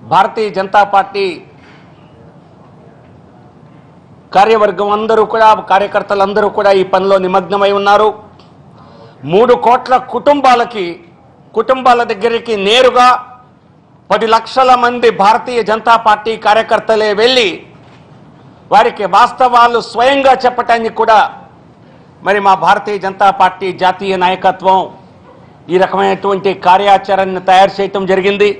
భారతీయ Janata party కార్యవర్గం అందరూ కూడా కార్యకర్తలందరూ కూడా ఈ పనిలో నిమగ్నమై ఉన్నారు మూడు కోట్ల కుటుంబాలకి కుటుంబాల దగ్గరికి నేరుగా పది లక్షల మంది భారతీయ జనతా పార్టీ కార్యకర్తలే వెళ్ళి వారికి వాస్తవాలు స్వయంగా చెప్పటానికి కూడా మరి మా భారతీయ జనతా పార్టీ జాతీయ నాయకత్వం ఈ రకమైనటువంటి కార్యాచరణను తయారు చేయటం జరిగింది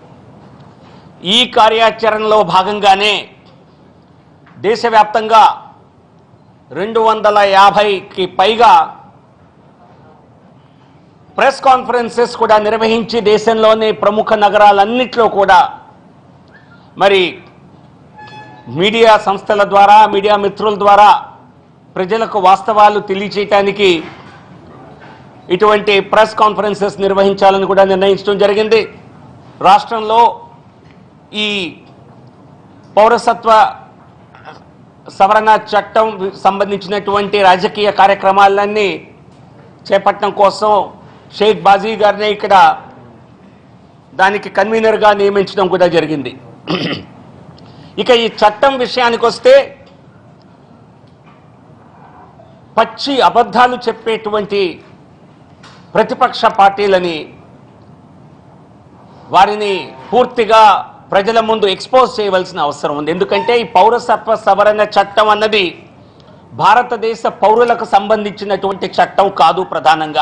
ఈ కార్యాచరణలో భాగంగానే దేశవ్యాప్తంగా రెండు వందల యాభైకి పైగా ప్రెస్ కాన్ఫరెన్సెస్ కూడా నిర్వహించి దేశంలోని ప్రముఖ నగరాలన్నింటిలో కూడా మరి మీడియా సంస్థల ద్వారా మీడియా మిత్రుల ద్వారా ప్రజలకు వాస్తవాలు తెలియచేయటానికి ఇటువంటి ప్రెస్ కాన్ఫరెన్సెస్ నిర్వహించాలని కూడా నిర్ణయించడం జరిగింది రాష్ట్రంలో ఈ పౌరసత్వ సవరణ చట్టం సంబంధించినటువంటి రాజకీయ కార్యక్రమాలన్నీ చేపట్టడం కోసం షేక్ బాజీ గారిని ఇక్కడ దానికి కన్వీనర్గా నియమించడం కూడా జరిగింది ఇక ఈ చట్టం విషయానికి వస్తే పచ్చి అబద్ధాలు చెప్పేటువంటి ప్రతిపక్ష పార్టీలని వారిని పూర్తిగా ప్రజల ముందు ఎక్స్పోజ్ చేయవలసిన అవసరం ఉంది ఎందుకంటే ఈ పౌరసత్వ సవరణ చట్టం అన్నది భారతదేశ పౌరులకు సంబంధించినటువంటి చట్టం కాదు ప్రధానంగా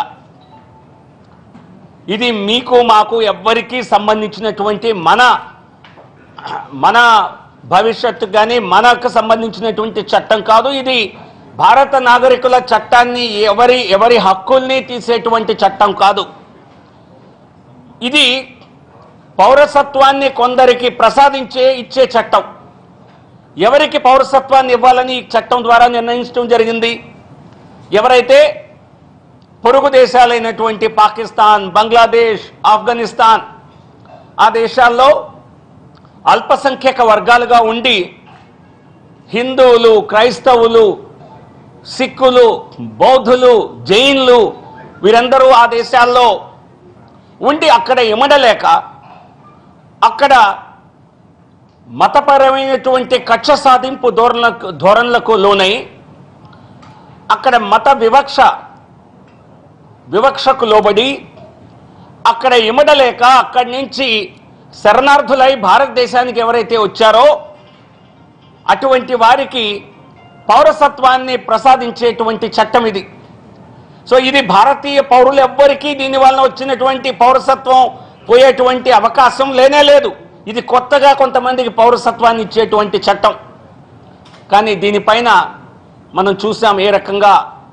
ఇది మీకు మాకు ఎవ్వరికీ సంబంధించినటువంటి మన మన భవిష్యత్తు కానీ మనకు సంబంధించినటువంటి చట్టం కాదు ఇది భారత నాగరికుల చట్టాన్ని ఎవరి ఎవరి హక్కుల్ని తీసేటువంటి చట్టం కాదు ఇది పౌరసత్వాన్ని కొందరికి ప్రసాదించే ఇచ్చే చట్టం ఎవరికి పౌరసత్వాన్ని ఇవ్వాలని ఈ చట్టం ద్వారా నిర్ణయించడం జరిగింది ఎవరైతే పొరుగు దేశాలైనటువంటి పాకిస్తాన్ బంగ్లాదేశ్ ఆఫ్ఘనిస్తాన్ ఆ దేశాల్లో అల్పసంఖ్యక వర్గాలుగా ఉండి హిందువులు క్రైస్తవులు సిక్కులు బౌద్ధులు జైన్లు వీరందరూ ఆ దేశాల్లో ఉండి అక్కడ ఇమడలేక అక్కడ మతపరమైనటువంటి కక్ష సాధింపు ధోరణలకు ధోరణులకు లోనై అక్కడ మత వివక్ష వివక్షకు లోబడి అక్కడ ఇమడలేక అక్కడి నుంచి శరణార్థులై భారతదేశానికి ఎవరైతే వచ్చారో అటువంటి వారికి పౌరసత్వాన్ని ప్రసాదించేటువంటి చట్టం ఇది సో ఇది భారతీయ పౌరులు ఎవ్వరికీ దీని వలన వచ్చినటువంటి పౌరసత్వం పోయేటువంటి అవకాశం లేనే లేదు ఇది కొత్తగా కొంతమందికి పౌరసత్వాన్ని ఇచ్చేటువంటి చట్టం కానీ దీనిపైన మనం చూసాం ఏ రకంగా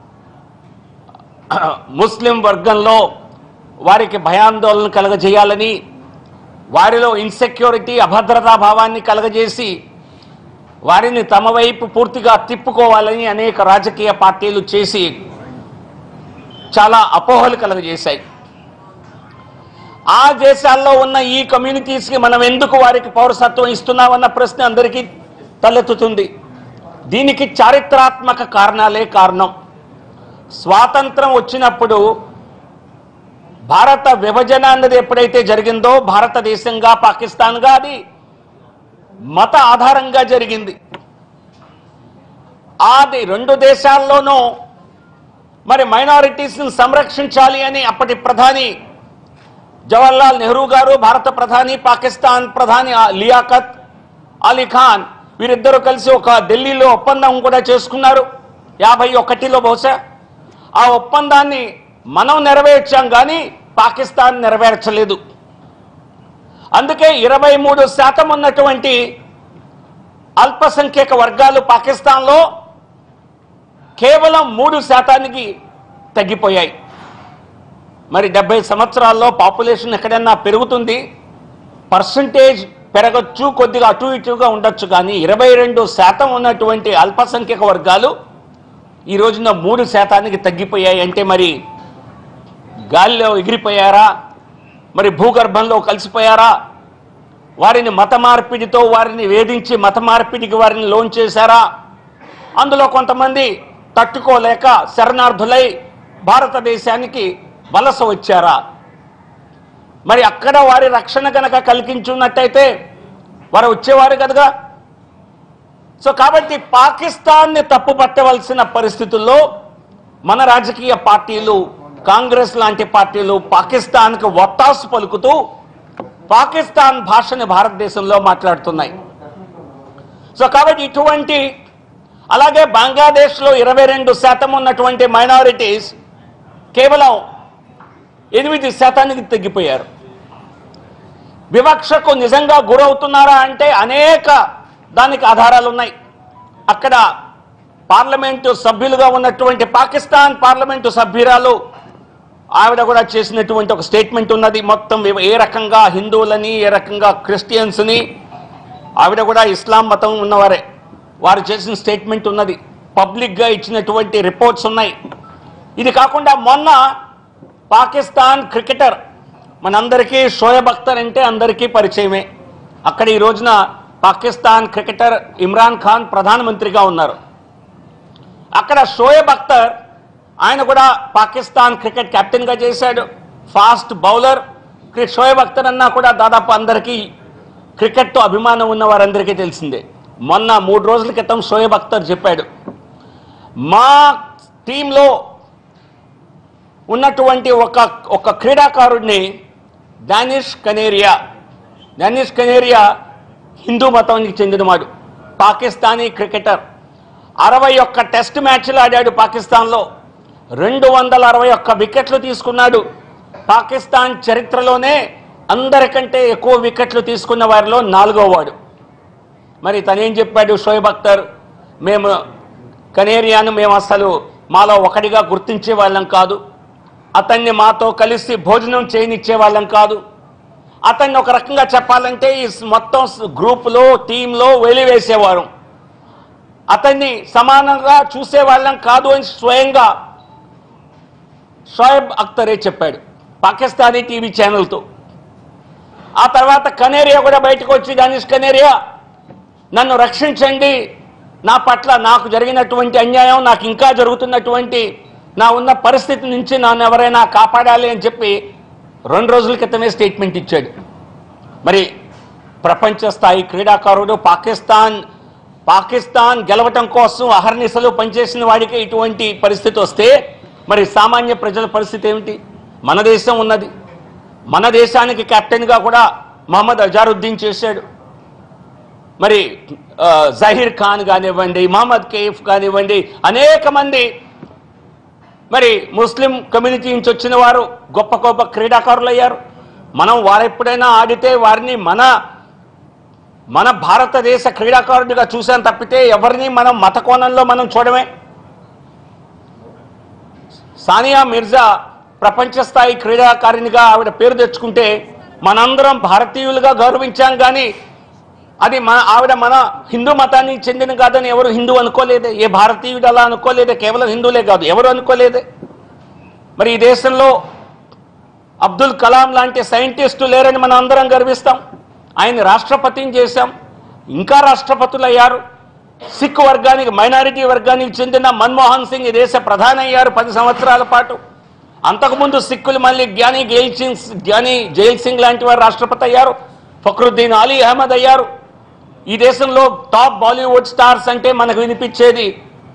ముస్లిం వర్గంలో వారికి భయాందోళన కలగజేయాలని వారిలో ఇన్సెక్యూరిటీ అభద్రతా భావాన్ని కలగజేసి వారిని తమ వైపు పూర్తిగా తిప్పుకోవాలని అనేక రాజకీయ పార్టీలు చేసి చాలా అపోహలు కలగజేశాయి ఆ దేశాల్లో ఉన్న ఈ కమ్యూనిటీస్కి మనం ఎందుకు వారికి పౌరసత్వం ఇస్తున్నామన్న ప్రశ్న అందరికీ తలెత్తుతుంది దీనికి చారిత్రాత్మక కారణాలే కారణం స్వాతంత్రం వచ్చినప్పుడు భారత విభజన అన్నది ఎప్పుడైతే జరిగిందో భారతదేశంగా పాకిస్తాన్గా అది మత ఆధారంగా జరిగింది అది రెండు దేశాల్లోనూ మరి మైనారిటీస్ని సంరక్షించాలి అని అప్పటి ప్రధాని జవహర్లాల్ నెహ్రూ గారు భారత ప్రధాని పాకిస్తాన్ ప్రధాని ఆ లియాఖత్ అలీ ఖాన్ వీరిద్దరూ కలిసి ఒక ఢిల్లీలో ఒప్పందం కూడా చేసుకున్నారు యాభై ఒకటిలో బహుశా ఆ ఒప్పందాన్ని మనం నెరవేర్చాం కానీ పాకిస్తాన్ నెరవేర్చలేదు అందుకే ఇరవై మూడు శాతం ఉన్నటువంటి అల్పసంఖ్యక వర్గాలు పాకిస్తాన్లో కేవలం మూడు శాతానికి తగ్గిపోయాయి మరి డెబ్బై సంవత్సరాల్లో పాపులేషన్ ఎక్కడైనా పెరుగుతుంది పర్సంటేజ్ పెరగచ్చు కొద్దిగా అటు ఇటుగా ఉండొచ్చు కానీ ఇరవై రెండు శాతం ఉన్నటువంటి అల్పసంఖ్యక వర్గాలు ఈ రోజున మూడు శాతానికి తగ్గిపోయాయి అంటే మరి గాలిలో ఎగిరిపోయారా మరి భూగర్భంలో కలిసిపోయారా వారిని మత మార్పిడితో వారిని వేధించి మత మార్పిడికి వారిని లోన్ చేశారా అందులో కొంతమంది తట్టుకోలేక శరణార్థులై భారతదేశానికి వలస వచ్చారా మరి అక్కడ వారి రక్షణ కనుక కల్పించున్నట్టయితే వారు వచ్చేవారు కదగా సో కాబట్టి పాకిస్తాన్ని తప్పు పట్టవలసిన పరిస్థితుల్లో మన రాజకీయ పార్టీలు కాంగ్రెస్ లాంటి పార్టీలు పాకిస్తాన్కు ఒత్తాసు పలుకుతూ పాకిస్తాన్ భాషని భారతదేశంలో మాట్లాడుతున్నాయి సో కాబట్టి ఇటువంటి అలాగే బంగ్లాదేశ్లో ఇరవై రెండు శాతం ఉన్నటువంటి మైనారిటీస్ కేవలం ఎనిమిది శాతానికి తగ్గిపోయారు వివక్షకు నిజంగా గురవుతున్నారా అంటే అనేక దానికి ఆధారాలు ఉన్నాయి అక్కడ పార్లమెంటు సభ్యులుగా ఉన్నటువంటి పాకిస్తాన్ పార్లమెంటు సభ్యురాలు ఆవిడ కూడా చేసినటువంటి ఒక స్టేట్మెంట్ ఉన్నది మొత్తం ఏ రకంగా హిందువులని ఏ రకంగా క్రిస్టియన్స్ని ఆవిడ కూడా ఇస్లాం మతం ఉన్నవారే వారు చేసిన స్టేట్మెంట్ ఉన్నది పబ్లిక్గా ఇచ్చినటువంటి రిపోర్ట్స్ ఉన్నాయి ఇది కాకుండా మొన్న పాకిస్తాన్ క్రికెటర్ మనందరికీ షోయబ్ అఖ్తర్ అంటే అందరికీ పరిచయమే అక్కడ ఈ రోజున పాకిస్తాన్ క్రికెటర్ ఇమ్రాన్ ఖాన్ ప్రధానమంత్రిగా ఉన్నారు అక్కడ షోయబ్ అఖ్తర్ ఆయన కూడా పాకిస్తాన్ క్రికెట్ కెప్టెన్గా చేశాడు ఫాస్ట్ బౌలర్ క్రి- షోయబ్ అఖ్తర్ అన్నా కూడా దాదాపు అందరికీ క్రికెట్తో అభిమానం ఉన్న వారందరికీ తెలిసిందే మొన్న మూడు రోజుల క్రితం షోయబ్ అఖ్తర్ చెప్పాడు మా టీంలో ఉన్నటువంటి ఒక ఒక క్రీడాకారుడిని డానిష్ కనేరియా డానిష్ కనేరియా హిందూ మతానికి చెందినవాడు పాకిస్తానీ క్రికెటర్ అరవై ఒక్క టెస్ట్ మ్యాచ్లు ఆడాడు పాకిస్తాన్లో రెండు వందల అరవై ఒక్క వికెట్లు తీసుకున్నాడు పాకిస్తాన్ చరిత్రలోనే అందరికంటే ఎక్కువ వికెట్లు తీసుకున్న వారిలో నాలుగో వాడు మరి తనేం చెప్పాడు షోయబ్ అఖ్తర్ మేము కనేరియాను మేము అసలు మాలో ఒకటిగా గుర్తించే వాళ్ళం కాదు అతన్ని మాతో కలిసి భోజనం చేయనిచ్చే వాళ్ళం కాదు అతన్ని ఒక రకంగా చెప్పాలంటే ఈ మొత్తం గ్రూపులో టీంలో వెలివేసేవారు అతన్ని సమానంగా చూసేవాళ్ళం కాదు అని స్వయంగా షోయబ్ అఖ్తరే చెప్పాడు పాకిస్తానీ టీవీ ఛానల్తో ఆ తర్వాత కనేరియా కూడా బయటకు వచ్చి డానిష్ కనేరియా నన్ను రక్షించండి నా పట్ల నాకు జరిగినటువంటి అన్యాయం నాకు ఇంకా జరుగుతున్నటువంటి నా ఉన్న పరిస్థితి నుంచి నన్ను ఎవరైనా కాపాడాలి అని చెప్పి రెండు రోజుల క్రితమే స్టేట్మెంట్ ఇచ్చాడు మరి ప్రపంచ స్థాయి క్రీడాకారుడు పాకిస్తాన్ పాకిస్తాన్ గెలవటం కోసం అహర్నిశలు పనిచేసిన వాడికి ఇటువంటి పరిస్థితి వస్తే మరి సామాన్య ప్రజల పరిస్థితి ఏమిటి మన దేశం ఉన్నది మన దేశానికి కెప్టెన్గా కూడా మహమ్మద్ అజారుద్దీన్ చేశాడు మరి ఆ, జహీర్ ఖాన్ కానివ్వండి మహమ్మద్ కేఫ్ కానివ్వండి అనేక మంది మరి ముస్లిం కమ్యూనిటీ నుంచి వచ్చిన వారు గొప్ప గొప్ప క్రీడాకారులు అయ్యారు మనం వారెప్పుడైనా ఆడితే వారిని మన మన భారతదేశ క్రీడాకారుడిగా చూసాం తప్పితే ఎవరిని మనం మత కోణంలో మనం చూడమే సానియా మిర్జా ప్రపంచ స్థాయి క్రీడాకారిణిగా ఆవిడ పేరు తెచ్చుకుంటే మనందరం భారతీయులుగా గౌరవించాం కానీ అది మన ఆవిడ మన హిందూ మతానికి చెందిన కాదని ఎవరు హిందూ అనుకోలేదే ఏ భారతీయుడు అలా అనుకోలేదే కేవలం హిందువులే కాదు ఎవరు అనుకోలేదే మరి ఈ దేశంలో అబ్దుల్ కలాం లాంటి సైంటిస్టు లేరని మనం అందరం గర్విస్తాం ఆయన రాష్ట్రపతిని చేశాం ఇంకా రాష్ట్రపతులు అయ్యారు సిక్ వర్గానికి మైనారిటీ వర్గానికి చెందిన మన్మోహన్ సింగ్ ఈ దేశ ప్రధాని అయ్యారు పది సంవత్సరాల పాటు అంతకుముందు సిక్కులు మళ్ళీ జ్ఞాని గెయిల్ సింగ్ జ్ఞాని జైల్ సింగ్ లాంటి వారు రాష్ట్రపతి అయ్యారు ఫక్రుద్దీన్ అలీ అహ్మద్ అయ్యారు ఈ దేశంలో టాప్ బాలీవుడ్ స్టార్స్ అంటే మనకు వినిపించేది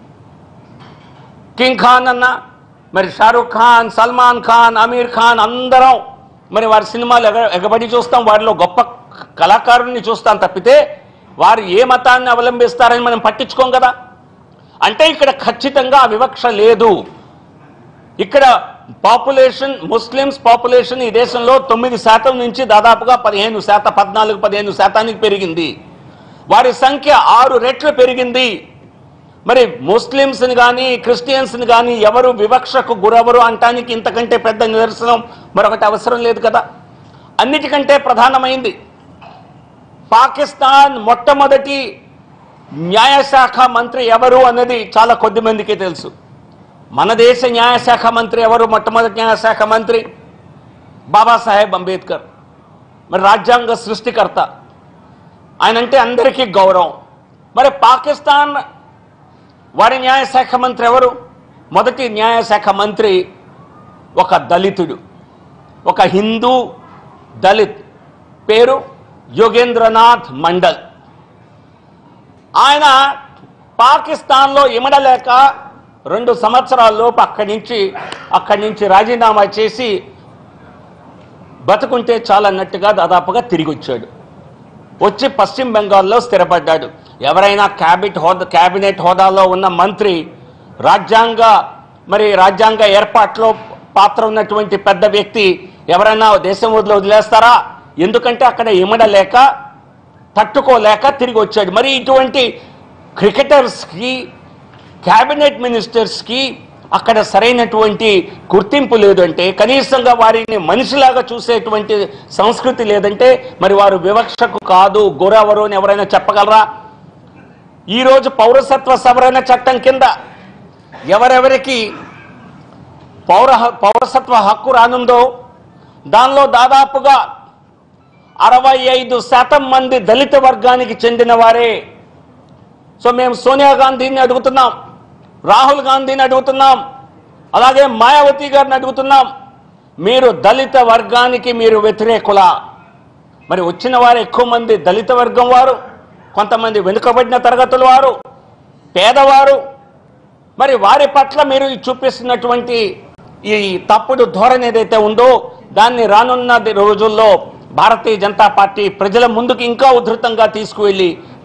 కింగ్ ఖాన్ అన్న మరి షారూక్ ఖాన్ సల్మాన్ ఖాన్ అమీర్ ఖాన్ అందరం మరి వారి సినిమాలు ఎగ ఎగబడి చూస్తాం వారిలో గొప్ప కళాకారుల్ని చూస్తాం తప్పితే వారు ఏ మతాన్ని అవలంబిస్తారని మనం పట్టించుకోం కదా అంటే ఇక్కడ ఖచ్చితంగా ఆ వివక్ష లేదు ఇక్కడ పాపులేషన్ ముస్లిమ్స్ పాపులేషన్ ఈ దేశంలో తొమ్మిది శాతం నుంచి దాదాపుగా పదిహేను శాతం పద్నాలుగు పదిహేను శాతానికి పెరిగింది వారి సంఖ్య ఆరు రెట్లు పెరిగింది మరి ముస్లిమ్స్ని కానీ క్రిస్టియన్స్ని కానీ ఎవరు వివక్షకు గురవరు అంటానికి ఇంతకంటే పెద్ద నిదర్శనం మరొకటి అవసరం లేదు కదా అన్నిటికంటే ప్రధానమైంది పాకిస్తాన్ మొట్టమొదటి న్యాయశాఖ మంత్రి ఎవరు అన్నది చాలా కొద్ది మందికి తెలుసు మన దేశ న్యాయశాఖ మంత్రి ఎవరు మొట్టమొదటి న్యాయశాఖ మంత్రి బాబాసాహెబ్ అంబేద్కర్ మరి రాజ్యాంగ సృష్టికర్త ఆయన అంటే అందరికీ గౌరవం మరి పాకిస్తాన్ వారి న్యాయశాఖ మంత్రి ఎవరు మొదటి న్యాయశాఖ మంత్రి ఒక దళితుడు ఒక హిందూ దళిత్ పేరు యోగేంద్రనాథ్ మండల్ ఆయన పాకిస్తాన్లో ఇమడలేక రెండు సంవత్సరాల్లోపు అక్కడి నుంచి అక్కడి నుంచి రాజీనామా చేసి బతుకుంటే చాలన్నట్టుగా దాదాపుగా తిరిగి వచ్చాడు వచ్చి పశ్చిమ బెంగాల్లో స్థిరపడ్డాడు ఎవరైనా క్యాబినెట్ హోదా క్యాబినెట్ హోదాలో ఉన్న మంత్రి రాజ్యాంగ మరి రాజ్యాంగ ఏర్పాట్లో పాత్ర ఉన్నటువంటి పెద్ద వ్యక్తి ఎవరైనా దేశం వదిలి వదిలేస్తారా ఎందుకంటే అక్కడ ఇమడలేక తట్టుకోలేక తిరిగి వచ్చాడు మరి ఇటువంటి క్రికెటర్స్కి క్యాబినెట్ మినిస్టర్స్కి అక్కడ సరైనటువంటి గుర్తింపు లేదంటే కనీసంగా వారిని మనిషిలాగా చూసేటువంటి సంస్కృతి లేదంటే మరి వారు వివక్షకు కాదు గోరావరు అని ఎవరైనా చెప్పగలరా ఈరోజు పౌరసత్వ సవరణ చట్టం కింద ఎవరెవరికి పౌర పౌరసత్వ హక్కు రానుందో దానిలో దాదాపుగా అరవై ఐదు శాతం మంది దళిత వర్గానికి చెందిన వారే సో మేము సోనియా గాంధీని అడుగుతున్నాం రాహుల్ గాంధీని అడుగుతున్నాం అలాగే మాయావతి గారిని అడుగుతున్నాం మీరు దళిత వర్గానికి మీరు వ్యతిరేకులా మరి వచ్చిన వారు ఎక్కువ మంది దళిత వర్గం వారు కొంతమంది వెనుకబడిన తరగతుల వారు పేదవారు మరి వారి పట్ల మీరు ఈ చూపిస్తున్నటువంటి ఈ తప్పుడు ధోరణి ఏదైతే ఉందో దాన్ని రానున్న రోజుల్లో భారతీయ జనతా పార్టీ ప్రజల ముందుకు ఇంకా ఉధృతంగా తీసుకువెళ్ళి